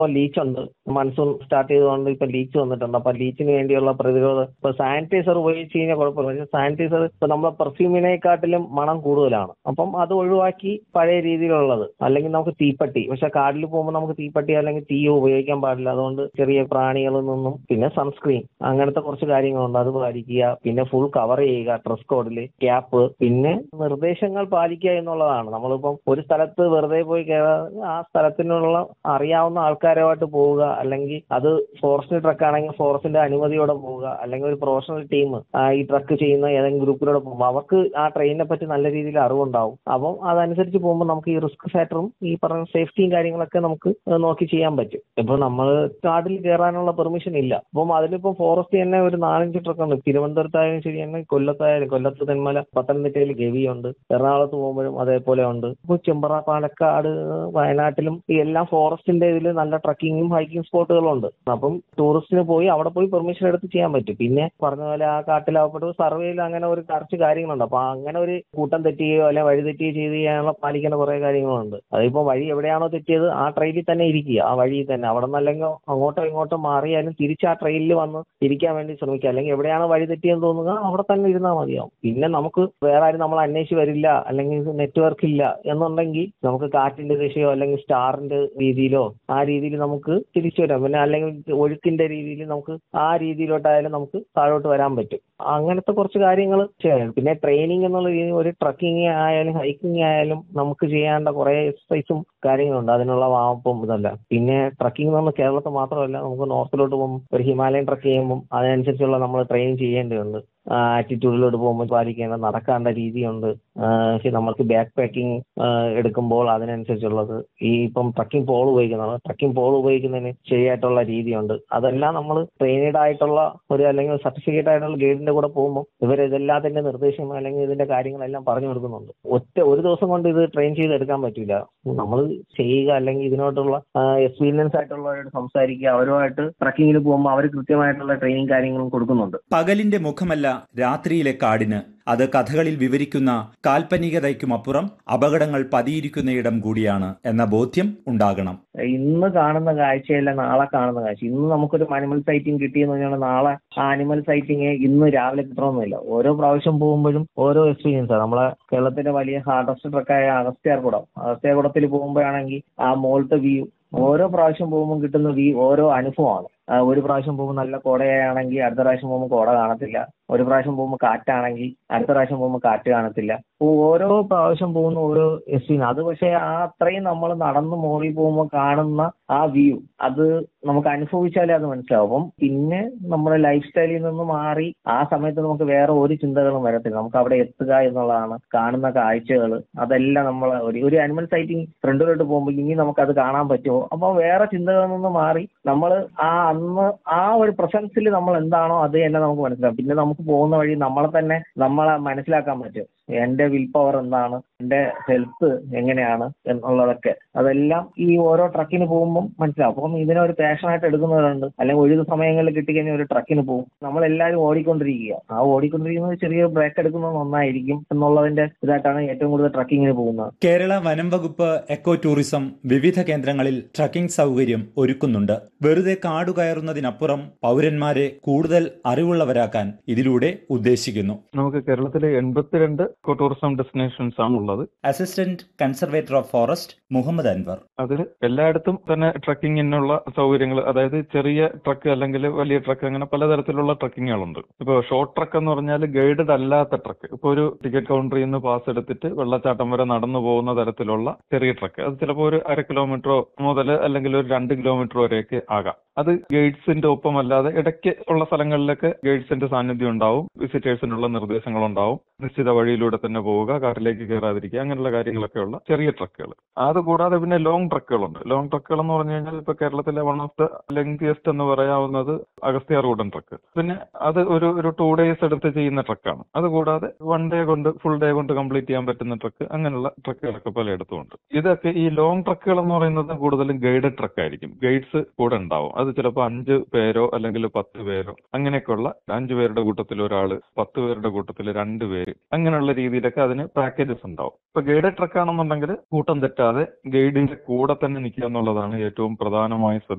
leech ഉണ്ട് monsoon start ചെയ്തുകൊണ്ട് ഇപ്പൊ ലീച്ച് വന്നിട്ടുണ്ട് അപ്പൊ ലീച്ചിന് വേണ്ടിയുള്ള പ്രതിരോധം ഇപ്പൊ സാനിറ്റൈസർ ഉപയോഗിച്ച് കഴിഞ്ഞാൽ കുഴപ്പമില്ല പക്ഷേ സാനിറ്റൈസർ ഇപ്പൊ നമ്മളെ പെർഫ്യൂമിനെക്കാട്ടിലും മണം കൂടുതലാണ് അപ്പം അത് ഒഴിവാക്കി പഴയ രീതിയിലുള്ളത് അല്ലെങ്കിൽ നമുക്ക് തീപ്പട്ടി പക്ഷെ കാട്ടിൽ പോകുമ്പോൾ നമുക്ക് തീപ്പട്ടി അല്ലെങ്കിൽ തീയോ ഉപയോഗിക്കാൻ പാടില്ല അതുകൊണ്ട് ചെറിയ പ്രാണികളിൽ നിന്നും പിന്നെ സൺസ്ക്രീൻ അങ്ങനത്തെ കുറച്ച് കാര്യങ്ങളുണ്ട് അത് പാലിക്കുക പിന്നെ ഫുൾ കവർ ചെയ്യുക ഡ്രസ് കോഡിൽ ക്യാപ്പ് പിന്നെ നിർദ്ദേശങ്ങൾ പാലിക്കുക എന്നുള്ളതാണ് നമ്മളിപ്പം ഒരു സ്ഥലത്ത് വെറുതെ പോയി കയറാതെ ആ സ്ഥലത്തിനുള്ള അറിയാവുന്ന ആൾക്കാരുമായിട്ട് പോവുക അല്ലെങ്കിൽ അത് ഫോറസ്റ്റ് ട്രക്ക് ആണെങ്കിൽ ഫോറസ്റ്റിന്റെ അനുമതിയോടെ പോവുക അല്ലെങ്കിൽ ഒരു പ്രൊഫഷണൽ ടീം ഈ ട്രക്ക് ചെയ്യുന്ന ഏതെങ്കിലും ഗ്രൂപ്പിലൂടെ പോകുമ്പോൾ അവർക്ക് ആ ട്രെയിനിനെ പറ്റി നല്ല രീതിയിൽ അറിവുണ്ടാവും അപ്പം അതനുസരിച്ച് പോകുമ്പോൾ നമുക്ക് ഈ റിസ്ക് ഫാക്ടറും ഈ പറഞ്ഞ സേഫ്റ്റിയും കാര്യങ്ങളൊക്കെ നമുക്ക് നോക്കി ചെയ്യാൻ പറ്റും ഇപ്പൊ നമ്മൾ കാട്ടിൽ കയറാനുള്ള പെർമിഷൻ ഇല്ല അപ്പം അതിലിപ്പം ഫോറസ്റ്റ് തന്നെ ഒരു നാലഞ്ച് ട്രക്ക് ഉണ്ട് തിരുവനന്തപുരത്തായാലും ശരി തന്നെ കൊല്ലത്തായാലും കൊല്ലത്ത് തെന്മല പത്തനംതിട്ടയിൽ ഗവിയുണ്ട് എറണാകുളത്ത് പോകുമ്പോഴും അതേപോലെ ഉണ്ട് ഇപ്പൊ ചെമ്പറ പാലക്കാട് വയനാട്ടിലും ഈ എല്ലാം ഫോറസ്റ്റിന്റെ ഇതിൽ നല്ല ട്രക്കിങ്ങും ഹൈക്കിംഗ് സ്പോട്ടുകളും ഉണ്ട് അപ്പം ടൂറിസ്റ്റിന് പോയി അവിടെ പോയി പെർമിഷൻ എടുത്ത് ചെയ്യാൻ പറ്റും പിന്നെ പറഞ്ഞ പോലെ ആ കാട്ടിലാവപ്പെട്ട സർവേയിൽ അങ്ങനെ ഒരു കുറച്ച് കാര്യങ്ങളുണ്ട് അപ്പൊ അങ്ങനെ ഒരു കൂട്ടം തെറ്റുകയോ അല്ലെങ്കിൽ വഴി തെറ്റുകയോ ചെയ്ത് ചെയ്യാനുള്ള പാലിക്കേണ്ട കുറെ കാര്യങ്ങളുണ്ട് അതിപ്പോ വഴി എവിടെയാണോ തെറ്റിയത് ആ ട്രെയിനിൽ തന്നെ ഇരിക്കുക ആ വഴിയിൽ തന്നെ അവിടെ നിന്നല്ലെങ്കിൽ അങ്ങോട്ടോ ഇങ്ങോട്ടോ മാറിയാലും തിരിച്ച് ആ ട്രെയിനിൽ വന്ന് ഇരിക്കാൻ വേണ്ടി ശ്രമിക്കുക അല്ലെങ്കിൽ എവിടെയാണോ വഴി തെറ്റിയെന്ന് തോന്നുക അവിടെ തന്നെ ഇരുന്നാൽ മതിയാവും പിന്നെ നമുക്ക് വേറെ ആരും നമ്മൾ അന്വേഷിച്ച് വരില്ല അല്ലെങ്കിൽ നെറ്റ്വർക്ക് ഇല്ല എന്നുണ്ടെങ്കിൽ നമുക്ക് കാറ്റിന്റെ ദിശയോ അല്ലെങ്കിൽ സ്റ്റാറിന്റെ രീതിയിലോ ആ രീതിയിൽ നമുക്ക് തിരിച്ചു വരാം പിന്നെ അല്ലെങ്കിൽ ഒഴുക്കിന്റെ രീതിയിൽ നമുക്ക് ആ രീതിയിലോട്ടായാലും നമുക്ക് താഴോട്ട് വരാൻ പറ്റും അങ്ങനത്തെ കുറച്ച് കാര്യങ്ങൾ ചെയ്യണം പിന്നെ ട്രെയിനിങ് എന്നുള്ള രീതിയിൽ ഒരു ട്രക്കിംഗ് ആയാലും ഹൈക്കിംഗ് ആയാലും നമുക്ക് ചെയ്യേണ്ട കുറെ എക്സസൈസും കാര്യങ്ങളുണ്ട് അതിനുള്ള വാമപ്പും ഇതല്ല പിന്നെ ട്രക്കിംഗ് എന്ന് പറഞ്ഞാൽ കേരളത്തിൽ മാത്രമല്ല നമുക്ക് നോർത്തിലോട്ട് പോകുമ്പോൾ ഒരു ഹിമാലയൻ ട്രക്ക് ചെയ്യുമ്പോൾ അതിനനുസരിച്ചുള്ള നമ്മൾ ട്രെയിൻ ചെയ്യേണ്ടതുണ്ട് ആറ്റിറ്റ്യൂഡിലോട്ട് പോകുമ്പോൾ പാലിക്കേണ്ട നടക്കേണ്ട രീതിയുണ്ട് പക്ഷെ നമ്മൾക്ക് ബാക്ക് പാക്കിംഗ് എടുക്കുമ്പോൾ അതിനനുസരിച്ചുള്ളത് ഈ ഇപ്പം ട്രക്കിംഗ് പോൾ ഉപയോഗിക്കുന്നത് ട്രക്കിംഗ് പോൾ ഉപയോഗിക്കുന്നതിന് ശരിയായിട്ടുള്ള രീതിയുണ്ട് അതെല്ലാം നമ്മൾ ട്രെയിനഡ് ആയിട്ടുള്ള ഒരു അല്ലെങ്കിൽ സർട്ടിഫിക്കറ്റ് ആയിട്ടുള്ള ഗൈഡിന്റെ കൂടെ പോകുമ്പോൾ ഇവർ ഇതെല്ലാത്തിന്റെ നിർദ്ദേശം അല്ലെങ്കിൽ ഇതിന്റെ കാര്യങ്ങളെല്ലാം പറഞ്ഞു കൊടുക്കുന്നുണ്ട് ഒറ്റ ഒരു ദിവസം കൊണ്ട് ഇത് ട്രെയിൻ ചെയ്ത് എടുക്കാൻ പറ്റില്ല നമ്മൾ ചെയ്യുക അല്ലെങ്കിൽ ഇതിനോട്ടുള്ള എക്സ്പീരിയൻസ് ആയിട്ടുള്ളവരോട് സംസാരിക്കുക അവരുമായിട്ട് ട്രക്കിങ്ങിന് പോകുമ്പോൾ അവർ കൃത്യമായിട്ടുള്ള ട്രെയിനിങ് കാര്യങ്ങളും കൊടുക്കുന്നുണ്ട് പകലിന്റെ മുഖമല്ല രാത്രിയിലെ കാടിന് അത് കഥകളിൽ വിവരിക്കുന്ന കാൽപ്പനികതയ്ക്കുമപ്പുറം അപകടങ്ങൾ പതിയിരിക്കുന്നയിടം കൂടിയാണ് എന്ന ബോധ്യം ഉണ്ടാകണം ഇന്ന് കാണുന്ന കാഴ്ചയല്ല നാളെ കാണുന്ന കാഴ്ച ഇന്ന് നമുക്കൊരു അനിമൽ സൈറ്റിംഗ് കിട്ടിയെന്ന് പറഞ്ഞാൽ നാളെ ആ അനിമൽ സൈറ്റിംഗ് ഇന്ന് രാവിലെ കിട്ടണമെന്നില്ല ഓരോ പ്രാവശ്യം പോകുമ്പോഴും ഓരോ എക്സ്പീരിയൻസ് ആണ് നമ്മളെ കേരളത്തിന്റെ വലിയ ഹാർഡസ്റ്റ് ട്രക്കായ അഗസ്ത്യാർകുടം അഗസ്ത്യാർകുടത്തിൽ പോകുമ്പോഴാണെങ്കിൽ ആ മോളത്തെ വ്യൂ ഓരോ പ്രാവശ്യം പോകുമ്പോൾ കിട്ടുന്ന വ്യൂ ഓരോ അനുഭവമാണ് ഒരു പ്രാവശ്യം പോകുമ്പോൾ നല്ല കോടയാണെങ്കിൽ അടുത്ത പ്രാവശ്യം പോകുമ്പോൾ കോട കാണത്തില്ല ഒരു പ്രാവശ്യം പോകുമ്പോൾ കാറ്റാണെങ്കിൽ അടുത്ത പ്രാവശ്യം പോകുമ്പോൾ കാറ്റ് കാണത്തില്ല ഓരോ പ്രാവശ്യം പോകുന്ന ഓരോ എക്സ്പീരിയൻസ് അത് പക്ഷേ ആ അത്രയും നമ്മൾ നടന്ന് മോളിൽ പോകുമ്പോൾ കാണുന്ന ആ വ്യൂ അത് നമുക്ക് അനുഭവിച്ചാലേ അത് മനസ്സിലാവും അപ്പം പിന്നെ നമ്മുടെ ലൈഫ് സ്റ്റൈലിൽ നിന്ന് മാറി ആ സമയത്ത് നമുക്ക് വേറെ ഒരു ചിന്തകളും വരത്തില്ല നമുക്ക് അവിടെ എത്തുക എന്നുള്ളതാണ് കാണുന്ന കാഴ്ചകൾ അതെല്ലാം നമ്മൾ ഒരു ഒരു അനിമൽ സൈറ്റിംഗ് ഫ്രണ്ടിലോട്ട് പോകുമ്പോൾ ഇനി നമുക്ക് അത് കാണാൻ പറ്റുമോ അപ്പോൾ വേറെ ചിന്തകളിൽ നിന്ന് മാറി നമ്മൾ ആ അന്ന് ആ ഒരു പ്രസൻസിൽ നമ്മൾ എന്താണോ അത് തന്നെ നമുക്ക് മനസ്സിലാവും പിന്നെ നമുക്ക് പോകുന്ന വഴി നമ്മളെ തന്നെ നമ്മളെ മനസ്സിലാക്കാൻ പറ്റും എന്റെ വിൽ പവർ എന്താണ് എന്റെ ഹെൽത്ത് എങ്ങനെയാണ് എന്നുള്ളതൊക്കെ അതെല്ലാം ഈ ഓരോ ട്രക്കിന് പോകുമ്പോൾ മനസ്സിലാവും അപ്പം ഇതിനെ ഒരു പാഷനായിട്ട് എടുക്കുന്നവരുണ്ട് അല്ലെങ്കിൽ ഒഴിവ് സമയങ്ങളിൽ കിട്ടിക്കഴിഞ്ഞാൽ ഒരു ട്രക്കിന് പോകും നമ്മളെല്ലാവരും ഓടിക്കൊണ്ടിരിക്കുക ആ ഓടിക്കൊണ്ടിരിക്കുന്നത് ചെറിയ ബ്രേക്ക് എടുക്കുന്നത് ഒന്നായിരിക്കും എന്നുള്ളതിന്റെ ഇതായിട്ടാണ് ഏറ്റവും കൂടുതൽ ട്രക്കിങ്ങിന് പോകുന്നത് കേരള വനം വകുപ്പ് എക്കോ ടൂറിസം വിവിധ കേന്ദ്രങ്ങളിൽ ട്രക്കിംഗ് സൗകര്യം ഒരുക്കുന്നുണ്ട് വെറുതെ കാടു കയറുന്നതിനപ്പുറം പൗരന്മാരെ കൂടുതൽ അറിവുള്ളവരാക്കാൻ ഇതിലൂടെ ഉദ്ദേശിക്കുന്നു നമുക്ക് കേരളത്തിലെ എൺപത്തിരണ്ട് ഇക്കോ ടൂറിസം ഡെസ്റ്റിനേഷൻസ് ആണ് ഉള്ളത് assistant conservator of forest Muhammad Anwar അതിൽ എല്ലായിടത്തും തന്നെ ട്രക്കിങ്ങിനുള്ള സൗകര്യങ്ങൾ അതായത് ചെറിയ ട്രക്ക് അല്ലെങ്കിൽ വലിയ ട്രക്ക് അങ്ങനെ പലതരത്തിലുള്ള ട്രക്കിങ്ങുകളുണ്ട് ഇപ്പോൾ ഷോർട്ട് ട്രക്ക് എന്ന് പറഞ്ഞാൽ ഗൈഡഡ് അല്ലാത്ത ട്രക്ക് ഇപ്പോൾ ഒരു ടിക്കറ്റ് കൗണ്ടറിൽ നിന്ന് പാസ് എടുത്തിട്ട് വെള്ളച്ചാട്ടം വരെ നടന്നു പോകുന്ന തരത്തിലുള്ള ചെറിയ ട്രക്ക് അത് ചിലപ്പോൾ ഒരു അര കിലോമീറ്ററോ മുതൽ അല്ലെങ്കിൽ ഒരു രണ്ട് കിലോമീറ്റർ വരെയൊക്കെ ആകാം അത് ഗൈഡ്സിന്റെ ഒപ്പം അല്ലാതെ ഇടയ്ക്ക് ഉള്ള സ്ഥലങ്ങളിലൊക്കെ ഗൈഡ്സിന്റെ സാന്നിധ്യം ഉണ്ടാവും വിസിറ്റേഴ്സിനുള്ള നിർദ്ദേശങ്ങൾ ഉണ്ടാവും നിശ്ചിത വഴിയിലൂടെ തന്നെ പോവുക കാട്ടിലേക്ക് കയറാതിരിക്കുക അങ്ങനെയുള്ള കാര്യങ്ങളൊക്കെ ഉള്ള ചെറിയ ട്രക്കുകൾ അത് കൂടാതെ പിന്നെ ലോങ് ട്രക്കുകളുണ്ട് ലോങ് ട്രക്കുകൾ എന്ന് പറഞ്ഞു കഴിഞ്ഞാൽ ഇപ്പൊ കേരളത്തിലെ വൺ ഓഫ് ദ ലെങ്തിയസ്റ്റ് എന്ന് പറയാവുന്നത് അഗസ്ത്യാർകൂടൻ ട്രക്ക് പിന്നെ അത് ഒരു ഒരു ടു ഡേയ്സ് എടുത്ത് ചെയ്യുന്ന ട്രക്കാണ് അത് കൂടാതെ വൺ ഡേ കൊണ്ട് ഫുൾ ഡേ കൊണ്ട് കംപ്ലീറ്റ് ചെയ്യാൻ പറ്റുന്ന ട്രക്ക് അങ്ങനെയുള്ള ട്രക്കുകളൊക്കെ പലയിടത്തും ഉണ്ട് ഇതൊക്കെ ഈ ലോങ് ട്രക്കുകൾ എന്ന് പറയുന്നത് കൂടുതലും ഗൈഡഡ് ട്രക്ക് ആയിരിക്കും ഗൈഡ്സ് കൂടെ ഉണ്ടാവും അത് ചിലപ്പോൾ അഞ്ച് പേരോ അല്ലെങ്കിൽ പത്ത് പേരോ അങ്ങനെയൊക്കെയുള്ള അഞ്ച് പേരുടെ കൂട്ടത്തിൽ ഒരാള് പത്ത് പേരുടെ കൂട്ടത്തിൽ രണ്ട് പേര് അങ്ങനെയുള്ള രീതിയിലൊക്കെ അതിന് പാക്കേജസ് ഉണ്ടാവും ഇപ്പൊ ഗൈഡഡ് ട്രക്ക് ആണെന്നുണ്ടെങ്കിൽ കൂട്ടം തെറ്റാതെ ഗൈഡിന്റെ കൂടെ തന്നെ നിൽക്കുക എന്നുള്ളതാണ് ഏറ്റവും പ്രധാനമായി ശ്രദ്ധിക്കേണ്ടത്